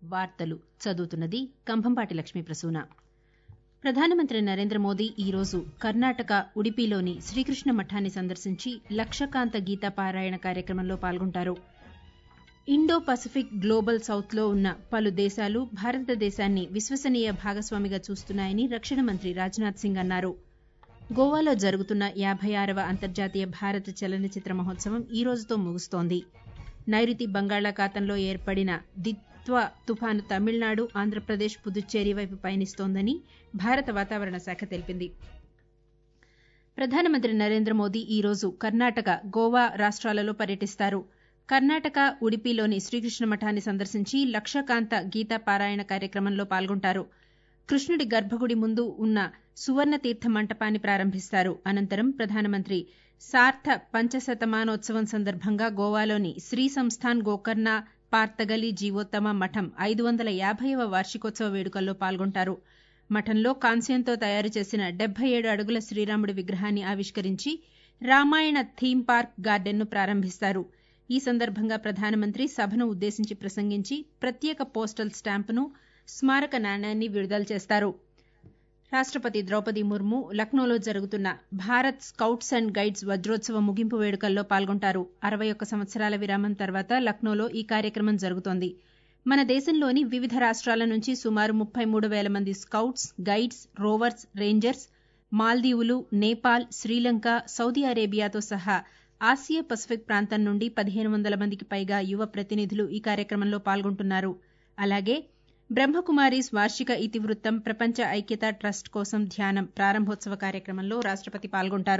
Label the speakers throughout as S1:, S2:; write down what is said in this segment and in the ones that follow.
S1: వార్తలు చదువుతున్నది కంభంపాటి లక్ష్మీ ప్రసూన ప్రధానమంత్రి నరేంద్ర మోదీ ఈరోజు కర్ణాటక ఉడిపిలోని శ్రీకృష్ణ మఠాన్ని సందర్శించి లక్షకాంత గీతా పారాయణ కార్యక్రమంలో పాల్గొంటారు ఇండో పసిఫిక్ గ్లోబల్ సౌత్లో ఉన్న పలు దేశాలు భారతదేశాన్ని విశ్వసనీయ భాగస్వామిగా చూస్తున్నాయని రక్షణ మంత్రి రాజ్నాథ్ సింగ్ అన్నారు గోవాలో జరుగుతున్న యాభై ఆరవ అంతర్జాతీయ భారత చలనచిత్ర మహోత్సవం ఈ రోజుతో ముగుస్తోంది నైరుతి బంగాళాఖాతంలో ఏర్పడిన దిత్వా తుపాను తమిళనాడు ఆంధ్రప్రదేశ్ పుదుచ్చేరి వైపు పయనిస్తోందని భారత వాతావరణ శాఖ తెలిపింది ప్రధానమంత్రి నరేంద్ర మోదీ ఈరోజు కర్ణాటక గోవా రాష్ట్రాలలో పర్యటిస్తారు కర్ణాటక ఉడిపిలోని శ్రీకృష్ణ మఠాన్ని సందర్శించి లక్షకాంత గీతా పారాయణ కార్యక్రమంలో పాల్గొంటారు కృష్ణుడి గర్భగుడి ముందు ఉన్న సువర్ణ తీర్థ మంటపాన్ని ప్రారంభిస్తారు అనంతరం ప్రధానమంత్రి సార్థ పంచశతమానోత్సవం సందర్భంగా గోవాలోని శ్రీ సంస్థాన్ గోకర్ణ పార్తగలి జీవోత్తమ మఠం ఐదు వందల యాభైవ వార్షికోత్సవ వేడుకల్లో పాల్గొంటారు మఠంలో కాంస్యంతో తయారు చేసిన డెబ్బై ఏడు అడుగుల శ్రీరాముడి విగ్రహాన్ని ఆవిష్కరించి రామాయణ థీమ్ పార్క్ గార్డెన్ను ప్రారంభిస్తారు ఈ సందర్భంగా ప్రధానమంత్రి సభను ఉద్దేశించి ప్రసంగించి ప్రత్యేక పోస్టల్ స్టాంపును స్మారక నాణ్యాన్ని విడుదల చేస్తారు రాష్టపతి ద్రౌపది ముర్ము లక్నోలో జరుగుతున్న భారత్ స్కౌట్స్ అండ్ గైడ్స్ వజ్రోత్సవ ముగింపు వేడుకల్లో పాల్గొంటారు అరవై ఒక్క సంవత్సరాల విరామం తర్వాత లక్నోలో ఈ కార్యక్రమం జరుగుతోంది మన దేశంలోని వివిధ రాష్ట్రాల నుంచి సుమారు ముప్పై మూడు వేల మంది స్కౌట్స్ గైడ్స్ రోవర్స్ రేంజర్స్ మాల్దీవులు నేపాల్ శ్రీలంక సౌదీ అరేబియాతో సహా ఆసియా పసిఫిక్ ప్రాంతం నుండి పదిహేను వందల మందికి పైగా యువ ప్రతినిధులు ఈ కార్యక్రమంలో పాల్గొంటున్నారు అలాగే బ్రహ్మకుమారీస్ వార్షిక ఇతివృత్తం ప్రపంచ ఐక్యత ట్రస్ట్ కోసం ధ్యానం ప్రారంభోత్సవ కార్యక్రమంలో రాష్టపతి పాల్గొంటారు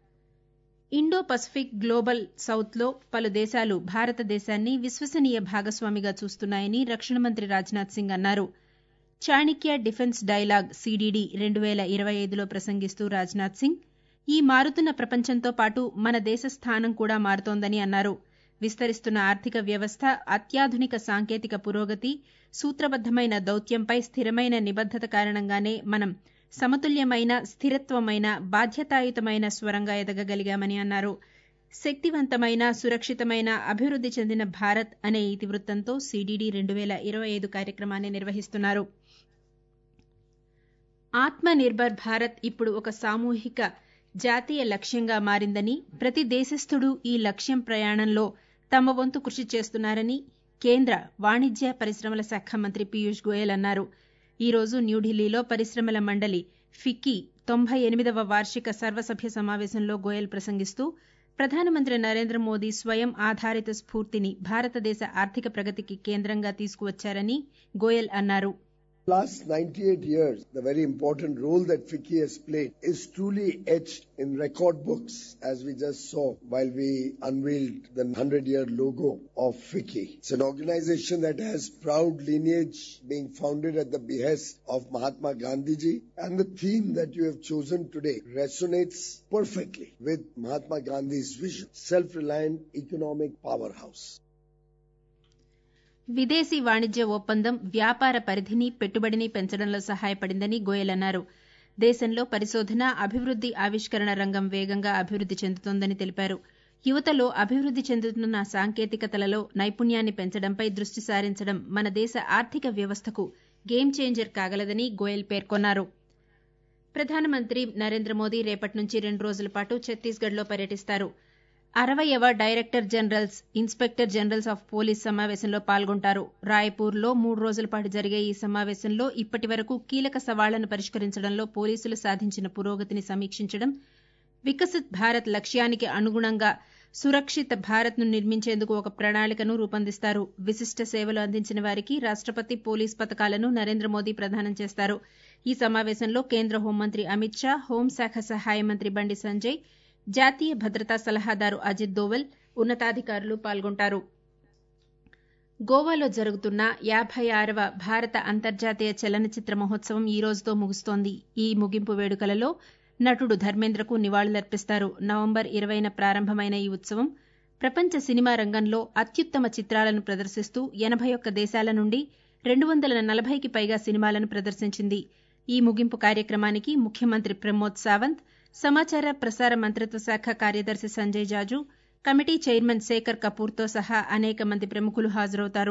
S1: ఇండో పసిఫిక్ గ్లోబల్ సౌత్లో పలు దేశాలు భారతదేశాన్ని విశ్వసనీయ భాగస్వామిగా చూస్తున్నాయని రక్షణ మంత్రి రాజ్నాథ్ సింగ్ అన్నారు చాణిక్య డిఫెన్స్ డైలాగ్ సీడీడీ రెండు వేల ఇరవై ఐదులో ప్రసంగిస్తూ రాజ్నాథ్ సింగ్ ఈ మారుతున్న ప్రపంచంతో పాటు మన దేశ స్థానం కూడా మారుతోందని అన్నారు విస్తరిస్తున్న ఆర్థిక వ్యవస్థ అత్యాధునిక సాంకేతిక పురోగతి సూత్రబద్దమైన దౌత్యంపై స్థిరమైన నిబద్దత కారణంగానే మనం సమతుల్యమైన స్థిరత్వమైన బాధ్యతాయుతమైన స్వరంగా ఎదగగలిగామని అన్నారు శక్తివంతమైన సురక్షితమైన అభివృద్ది చెందిన భారత్ అనే ఇతివృత్తంతో సీడీడీ రెండు వేల ఇరవై ఐదు కార్యక్రమాన్ని నిర్వహిస్తున్నారు ఆత్మ నిర్భర్ భారత్ ఇప్పుడు ఒక సామూహిక జాతీయ లక్ష్యంగా మారిందని ప్రతి దేశస్థుడు ఈ లక్ష్యం ప్రయాణంలో తమ వంతు కృషి చేస్తున్నారని కేంద్ర వాణిజ్య పరిశ్రమల శాఖ మంత్రి పీయూష్ గోయల్ అన్నారు ఈ రోజు న్యూఢిల్లీలో పరిశ్రమల మండలి ఫిక్కీ తొంభై ఎనిమిదవ వార్షిక సర్వసభ్య సమావేశంలో గోయల్ ప్రసంగిస్తూ ప్రధానమంత్రి నరేంద్ర మోదీ స్వయం ఆధారిత స్ఫూర్తిని భారతదేశ ఆర్థిక ప్రగతికి కేంద్రంగా తీసుకువచ్చారని గోయల్ అన్నారు
S2: last 98 years, the very important role that FICCI has played is truly etched in record books, as we just saw while we unveiled the 100-year logo of FICCI. It's an organization that has proud lineage being founded at the behest of Mahatma Gandhiji, and the theme that you have chosen today resonates perfectly with Mahatma Gandhi's vision, self-reliant economic powerhouse.
S1: విదేశీ వాణిజ్య ఒప్పందం వ్యాపార పరిధిని పెట్టుబడిని పెంచడంలో సహాయపడిందని గోయల్ అన్నారు దేశంలో పరిశోధన అభివృద్ది ఆవిష్కరణ రంగం వేగంగా అభివృద్ది చెందుతోందని తెలిపారు యువతలో అభివృద్ది చెందుతున్న సాంకేతికతలలో నైపుణ్యాన్ని పెంచడంపై దృష్టి సారించడం మన దేశ ఆర్థిక వ్యవస్థకు గేమ్ చేంజర్ కాగలదని గోయల్ పేర్కొన్నారు ప్రధానమంత్రి నరేంద్ర మోదీ రేపటి నుంచి రెండు రోజుల పాటు ఛత్తీస్గఢ్లో పర్యటిస్తారు అరవయవ director generals inspector generals of police సమావేశంలో పాల్గొంటారు రాయ్పూర్లో మూడు రోజుల పాటు జరిగే ఈ సమావేశంలో ఇప్పటి వరకు కీలక సవాళ్లను పరిష్కరించడంలో పోలీసులు సాధించిన పురోగతిని సమీక్షించడం వికసిత్ భారత్ లక్ష్యానికి అనుగుణంగా సురక్షిత భారత్ను నిర్మించేందుకు ఒక ప్రణాళికను రూపొందిస్తారు విశిష్ట సేవలు అందించిన వారికి రాష్టపతి పోలీస్ పథకాలను నరేంద్ర మోదీ ప్రదానం చేస్తారు ఈ సమావేశంలో కేంద్ర హోంమంత్రి అమిత్ షా హోంశాఖ సహాయ మంత్రి బండి సంజయ్ జాతీయ భద్రతా సలహాదారు అజిత్ దోవల్ ఉన్నతాధికారులు పాల్గొంటారు గోవాలో జరుగుతున్న యాభై ఆరవ భారత అంతర్జాతీయ చలనచిత్ర మహోత్సవం ఈ రోజుతో ముగుస్తోంది ఈ ముగింపు వేడుకలలో నటుడు ధర్మేంద్రకు నివాళులర్పిస్తారు నవంబర్ ఇరవైన ప్రారంభమైన ఈ ఉత్సవం ప్రపంచ సినిమా రంగంలో అత్యుత్తమ చిత్రాలను ప్రదర్శిస్తూ ఎనభై ఒక్క దేశాల నుండి రెండు వందల నలభైకి పైగా సినిమాలను ప్రదర్శించింది ఈ ముగింపు కార్యక్రమానికి ముఖ్యమంత్రి ప్రమోద్ సావంత్ సమాచార ప్రసార మంత్రిత్వ శాఖ కార్యదర్శి సంజయ్ జాజు కమిటీ చైర్మన్ శేఖర్ కపూర్తో సహా అనేక మంది ప్రముఖులు హాజరవుతారు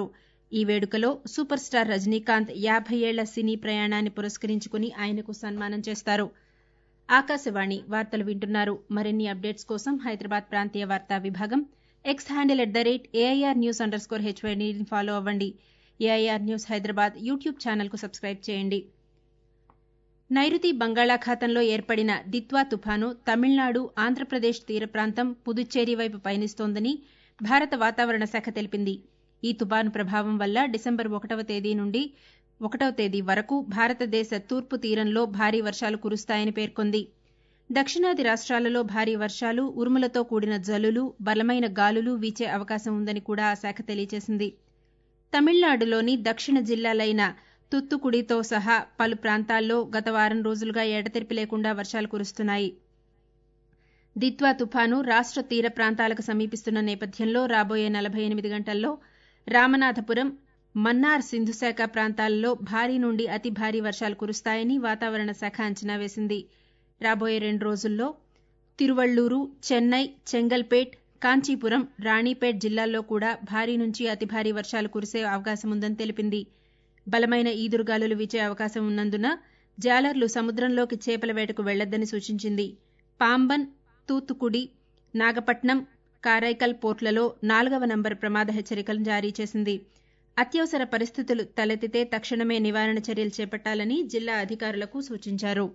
S1: ఈ వేడుకలో సూపర్ స్టార్ రజనీకాంత్ యాభై ఏళ్ల సినీ ప్రయాణాన్ని పురస్కరించుకుని ఆయనకు సన్మానం చేస్తారు ఆకాశవాణి వార్తలు వింటున్నారు మరిన్ని అప్డేట్స్ కోసం హైదరాబాద్ ప్రాంతీయ వార్తా విభాగం X handle at the rate AIR news underscore హెచ్వైడీని ఫాలో అవ్వండి ఏఐఆర్ న్యూస్ హైదరాబాద్ యూట్యూబ్ ఛానల్కు సబ్స్క్రైబ్ చేయండి నైరుతి బంగాళాఖాతంలో ఏర్పడిన దిత్వా తుఫాను తమిళనాడు ఆంధ్రప్రదేశ్ తీర ప్రాంతం పుదుచ్చేరి వైపు పయనిస్తోందని భారత వాతావరణ శాఖ తెలిపింది ఈ తుపాను ప్రభావం వల్ల డిసెంబర్ ఒకటవ తేదీ నుండి ఒకటవ తేదీ వరకు భారతదేశ తూర్పు తీరంలో భారీ వర్షాలు కురుస్తాయని పేర్కొంది దక్షిణాది రాష్ట్రాలలో భారీ వర్షాలు ఉరుములతో కూడిన జల్లులు బలమైన గాలులు వీచే అవకాశం ఉందని కూడా ఆ శాఖ తెలియజేసింది తమిళనాడులోని దక్షిణ జిల్లాలైన తుత్తుకుడితో సహా పలు ప్రాంతాల్లో గత వారం రోజులుగా ఎడతెరిపి లేకుండా వర్షాలు కురుస్తున్నాయి దిత్వా తుఫాను రాష్ట్ర తీర ప్రాంతాలకు సమీపిస్తున్న నేపథ్యంలో రాబోయే నలభై ఎనిమిది గంటల్లో రామనాథపురం మన్నార్ సింధుశాఖ ప్రాంతాలలో భారీ నుండి అతి భారీ వర్షాలు కురుస్తాయని వాతావరణ శాఖ అంచనా వేసింది రాబోయే రెండు రోజుల్లో తిరువళ్లూరు చెన్నై చెంగల్పేట్ కాంచీపురం రాణిపేట్ జిల్లాల్లో కూడా భారీ నుంచి అతి భారీ వర్షాలు కురిసే అవకాశం ఉందని తెలిపింది బలమైన ఈదురుగాలులు వీచే అవకాశం ఉన్నందున జాలర్లు సముద్రంలోకి చేపల వేటకు వెళ్లొద్దని సూచించింది పాంబన్ తూత్తుకుడి నాగపట్నం కారైకల్ పోర్టులలో నాలుగవ నంబర్ ప్రమాద హెచ్చరికలను జారీ చేసింది అత్యవసర పరిస్థితులు తలెత్తితే తక్షణమే నివారణ చర్యలు చేపట్టాలని జిల్లా అధికారులకు సూచించారు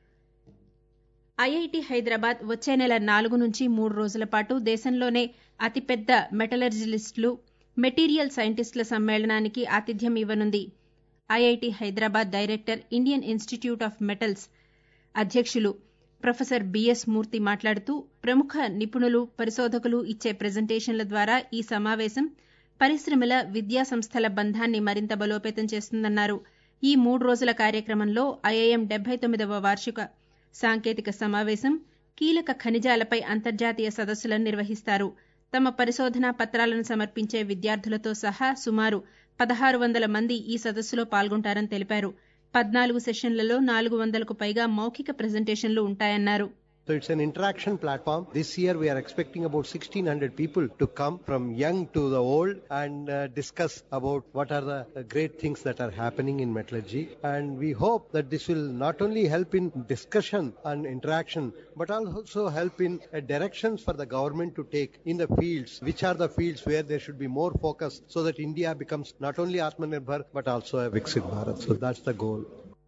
S1: ఐఐటి హైదరాబాద్ వచ్చే నెల నాలుగు నుంచి మూడు రోజుల పాటు దేశంలోనే అతిపెద్ద మెటలర్జిలిస్టులు మెటీరియల్ సైంటిస్టుల సమ్మేళనానికి ఆతిథ్యం ఇవ్వనుంది IIT Hyderabad director Indian institute of metals అధ్యక్షులు ప్రొఫెసర్ బిఎస్ మూర్తి మాట్లాడుతూ ప్రముఖ నిపుణులు పరిశోధకులు ఇచ్చే ప్రజెంటేషన్ల ద్వారా ఈ సమావేశం పరిశ్రమల విద్యా సంస్థల బంధాన్ని మరింత బలోపేతం చేస్తుందన్నారు ఈ మూడు రోజుల కార్యక్రమంలో ఐఐఎం డెబ్బై తొమ్మిదవ వార్షిక సాంకేతిక సమావేశం కీలక ఖనిజాలపై అంతర్జాతీయ సదస్సులను నిర్వహిస్తారు తమ పరిశోధనా పత్రాలను సమర్పించే విద్యార్థులతో సహా సుమారు పదహారు వందల మంది ఈ సదస్సులో పాల్గొంటారని తెలిపారు పద్నాలుగు సెషన్లలో నాలుగు వందలకు పైగా మౌఖిక ప్రజెంటేషన్లు ఉంటాయన్నారు
S3: So it's an interaction platform. This year we are expecting about 1600 people to come from young to the old and uh, discuss about what are the uh, great things that are happening in metallurgy. And we hope that this will not only help in discussion and interaction, but also help in uh, directions for the government to take in the fields, which are the fields where there should be more focus so that India becomes not only Atmanirbhar but also a Viksit Bharat. So that's the goal.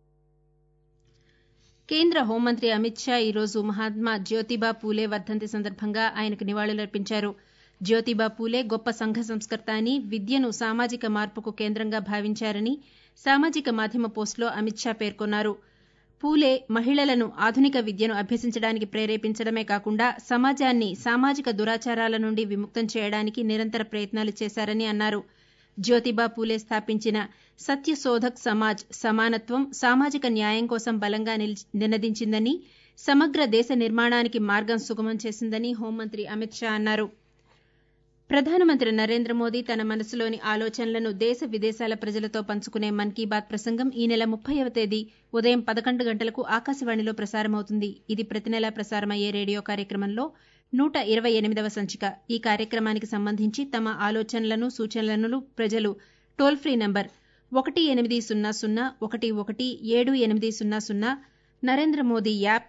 S1: కేంద్ర హోంమంత్రి అమిత్ షా ఈరోజు మహాత్మా జ్యోతిబా పూలే వర్ధంతి సందర్భంగా ఆయనకు నివాళులర్పించారు జ్యోతిబా పూలే గొప్ప సంఘ సంస్కర్త అని విద్యను సామాజిక మార్పుకు కేంద్రంగా భావించారని సామాజిక మాధ్యమ పోస్టులో అమిత్ షా పేర్కొన్నారు పూలే మహిళలను ఆధునిక విద్యను అభ్యసించడానికి ప్రేరేపించడమే కాకుండా సమాజాన్ని సామాజిక దురాచారాల నుండి విముక్తం చేయడానికి నిరంతర ప్రయత్నాలు చేశారని అన్నారు జ్యోతిబా పూలే స్థాపించిన సత్యశోధక్ సమాజ్ సమానత్వం సామాజిక న్యాయం కోసం బలంగా నినదించిందని సమగ్ర దేశ నిర్మాణానికి మార్గం సుగమం చేసిందని హోంమంత్రి అమిత్ షా అన్నారు ప్రధానమంత్రి నరేంద్ర మోదీ తన మనసులోని ఆలోచనలను దేశ విదేశాల ప్రజలతో పంచుకునే మన్ కీ బాత్ ప్రసంగం ఈ నెల ముప్పైవ తేదీ ఉదయం పదకొండు గంటలకు ఆకాశవాణిలో ప్రసారమవుతుంది ఇది ప్రతి నెలా ప్రసారమయ్యే రేడియో కార్యక్రమంలో నూట ఇరవై ఎనిమిదవ సంచిక ఈ కార్యక్రమానికి సంబంధించి తమ ఆలోచనలను సూచనలను ప్రజలు టోల్ ఫ్రీ నంబర్ ఒకటి ఎనిమిది సున్నా సున్నా ఒకటి ఒకటి ఏడు ఎనిమిది సున్నా సున్నా నరేంద్ర మోదీ యాప్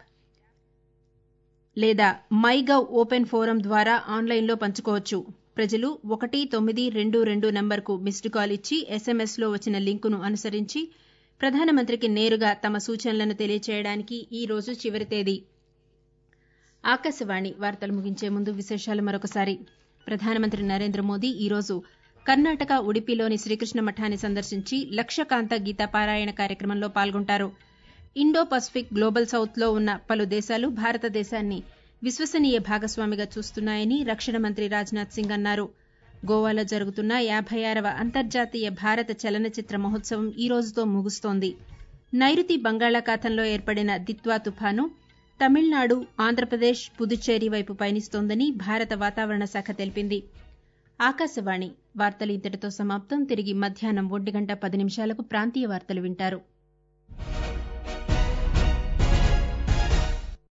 S1: లేదా మై గవ్ ఓపెన్ ఫోరం ద్వారా ఆన్లైన్లో పంచుకోవచ్చు ప్రజలు ఒకటి తొమ్మిది రెండు రెండు నంబర్కు మిస్డ్ కాల్ ఇచ్చి ఎస్ఎంఎస్లో వచ్చిన లింకును అనుసరించి ప్రధానమంత్రికి నేరుగా తమ సూచనలను తెలియచేయడానికి ఈ రోజు చివరి తేదీ ఆకాశవాణి వార్తలు ముగించే ముందు విశేషాలు మరొకసారి ప్రధానమంత్రి నరేంద్ర మోదీ ఈరోజు కర్ణాటక ఉడిపిలోని శ్రీకృష్ణ మఠాన్ని సందర్శించి లక్షకాంత గీతా పారాయణ కార్యక్రమంలో పాల్గొంటారు ఇండో పసిఫిక్ గ్లోబల్ సౌత్లో ఉన్న పలు దేశాలు భారతదేశాన్ని విశ్వసనీయ భాగస్వామిగా చూస్తున్నాయని రక్షణ మంత్రి రాజ్నాథ్ సింగ్ అన్నారు గోవాలో జరుగుతున్న యాభై ఆరవ అంతర్జాతీయ భారత చలనచిత్ర మహోత్సవం ఈ రోజుతో ముగుస్తోంది నైరుతి బంగాళాఖాతంలో ఏర్పడిన దిత్వా తుఫాను తమిళనాడు ఆంధ్రప్రదేశ్ పుదుచ్చేరి వైపు పయనిస్తోందని భారత వాతావరణ శాఖ తెలిపింది ఆకాశవాణి వార్తలు ఇంతటితో సమాప్తం తిరిగి మధ్యాహ్నం ఒంటి గంట పది నిమిషాలకు ప్రాంతీయ వార్తలు వింటారు